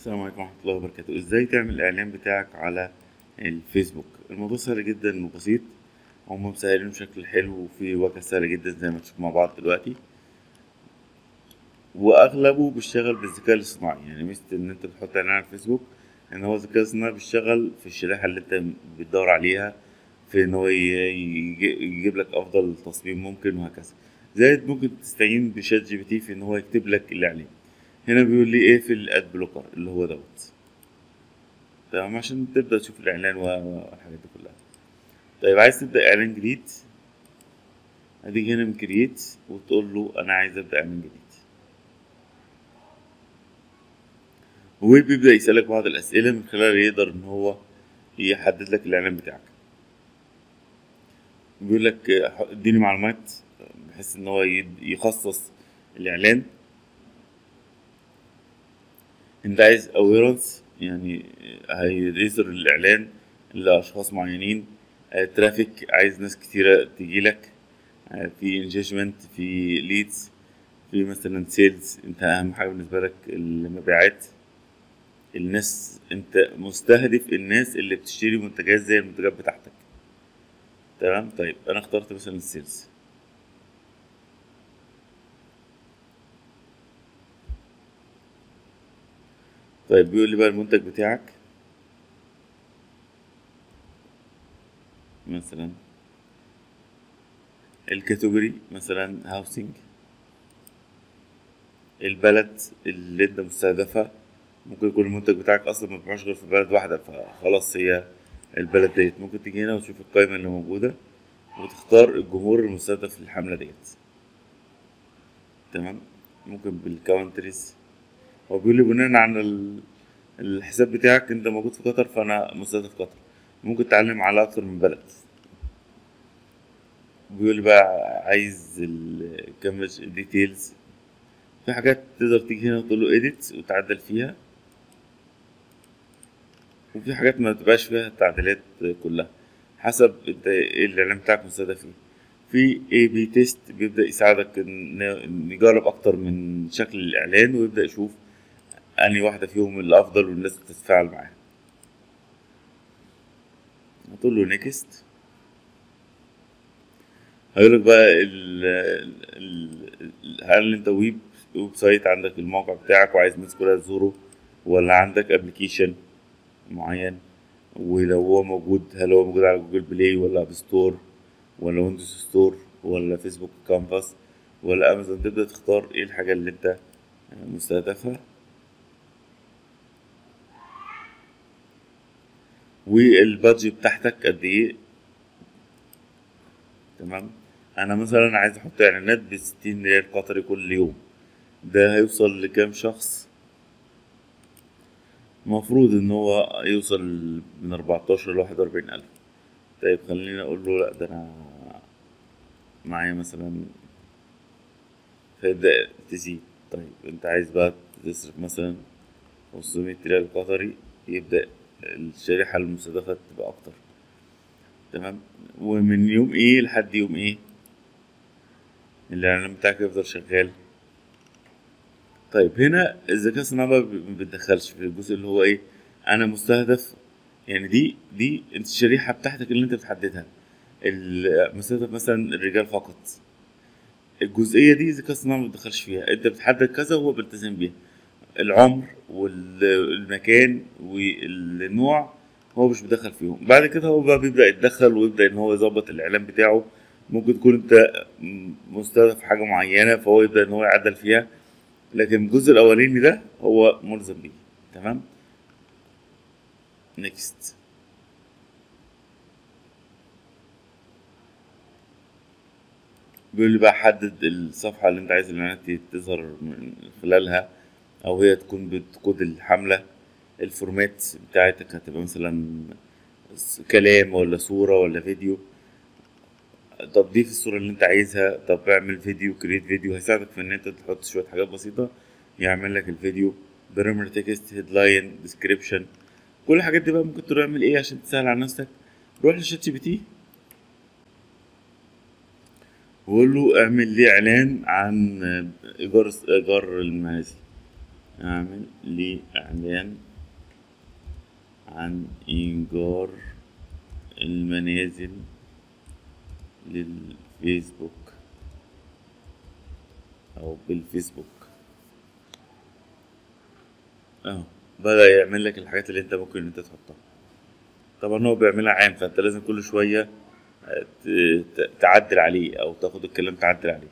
السلام عليكم ورحمة الله وبركاته ازاي تعمل الاعلان بتاعك على الفيسبوك الموضوع سهل جدا وبسيط هم مسهلينه بشكل حلو وفي واجهة سهلة جدا زي ما تشوف مع بعض دلوقتي واغلبه بيشتغل بالذكاء الاصطناعي يعني ميزة ان انت بتحط اعلان على الفيسبوك ان هو الذكاء الاصطناعي بيشتغل في الشريحة اللي انت بتدور عليها في ان هو ي- يجي- يجيب لك افضل تصميم ممكن وهكذا زائد ممكن تستعين بشات جي بي تي في ان هو يكتب لك الاعلان هنا بيقول لي ايه في الاد بلوكر اللي هو دوت تمام عشان تبدا تشوف الاعلان و- والحاجات دي كلها طيب عايز تبدا اعلان جديد هتيجي هنا من كرييت وتقول له انا عايز ابدا اعلان جديد وبيبدا يسالك بعض الاسئله من خلالها يقدر ان هو يحدد لك الاعلان بتاعك بيقول لك اه، اديني معلومات بحيث ان هو يد- يخصص الاعلان انت عايز اويرنس يعني هيظهر الاعلان لاشخاص معينين آه، ترافيك عايز ناس كتيره تجيلك آه، في انجيجمنت في ليدز في مثلا سيلز انت اهم حاجه بالنسبه لك المبيعات الناس انت مستهدف الناس اللي بتشتري منتجات زي المنتجات بتاعتك تمام طيب انا اخترت مثلا السيلز طيب بيقول لي بقى المنتج بتاعك مثلا الكاتيجوري مثلا هاوسنج البلد اللي انت مستهدفها ممكن يكون المنتج بتاعك اصلا ما بيبيعش غير في بلد واحده فخلاص هي البلد ديت ممكن تيجي هنا وتشوف القائمه اللي موجوده وتختار الجمهور المستهدف للحمله ديت تمام ممكن بالكاونتريز هو بيقول لي بناء على ال- الحساب بتاعك انت موجود في قطر فانا مستهدف قطر ممكن تعلم على اكتر من بلد بيقول لي بقى عايز الكامج ديتيلز في حاجات تقدر تيجي هنا وتقول له edit وتعدل فيها وفي حاجات ما بتبقاش فيها التعديلات كلها حسب انت ايه الاعلان بتاعك مستهدف ايه في اي بي تيست بيبدا يساعدك ان إن يجرب اكتر من شكل الاعلان ويبدا يشوف انهي واحده فيهم الافضل والناس بتتفاعل معاها هتقول له نيكست هيقولك بقى ال ال ال- هل انت ويب ويب سايت عندك الموقع بتاعك وعايز الناس كلها تزوره ولا عندك ابلكيشن معين ولو هو موجود هل هو موجود على جوجل بلاي ولا اب ستور ولا ويندوز ستور ولا فيسبوك كانفاس ولا امازون تبدا تختار ايه الحاجه اللي انت مستهدفها والبادجت بتاعتك قد ايه تمام انا مثلا عايز احط اعلانات بستين ريال قطري كل يوم ده هيوصل لكام شخص المفروض ان هو يوصل من 14 ل 41 الف طيب خليني اقول له لا ده انا معايا مثلا فيبدأ تزيد طيب انت عايز بقى تصرف مثلا 500 ريال قطري يبدأ الشريحة المستهدفة تبقى أكتر تمام ومن يوم ايه لحد يوم ايه الإعلان بتاعك يفضل شغال طيب هنا الذكاء الصناعي بقى ما بيتدخلش في الجزء اللي هو ايه انا مستهدف يعني دي دي انت الشريحة بتاعتك اللي انت بتحددها المستهدف مثلا الرجال فقط الجزئية دي الذكاء الصناعي ما بيتدخلش فيها انت بتحدد كذا وهو بيلتزم بيها العمر والمكان والنوع هو مش بيدخل فيهم بعد كده هو بقى بيبدأ يتدخل ويبدأ ان هو يظبط الاعلان بتاعه ممكن تكون انت م- مستهدف حاجة معينة فهو يبدأ ان هو يعدل فيها لكن الجزء الاولاني ده هو ملزم بيه تمام نيكست بيقول لي بقى حدد الصفحة اللي انت عايز الاعلانات تظهر من خلالها او هي تكون بتقود الحملة الفورمات بتاعتك هتبقى مثلا س- كلام ولا صورة ولا فيديو طب ضيف الصورة اللي انت عايزها طب اعمل فيديو كريت فيديو هيساعدك في ان انت تحط شوية حاجات بسيطة يعمل لك الفيديو بريمر تكست هيدلاين ديسكريبشن كل الحاجات دي بقى ممكن تروح اعمل ايه عشان تسهل على نفسك روح لشات جي بي تي وقول له اعمل لي اعلان عن ايجار ايجار المنازل اعمل لي اعلان عن ايجار المنازل للفيسبوك او بالفيسبوك اهو بدأ يعمل لك الحاجات اللي انت ممكن انت تحطها طبعا هو بيعملها عام فانت لازم كل شوية آه، ت- ت- تعدل عليه او تاخد الكلام تعدل عليه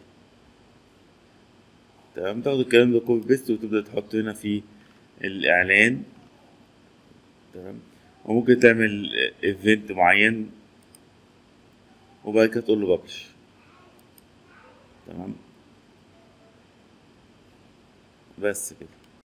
تمام تاخد الكلام ده كوبي بيست وتبدأ تحطه هنا في الاعلان تمام وممكن تعمل ايفنت معين وبعد كده تقول له ببلش تمام بس كده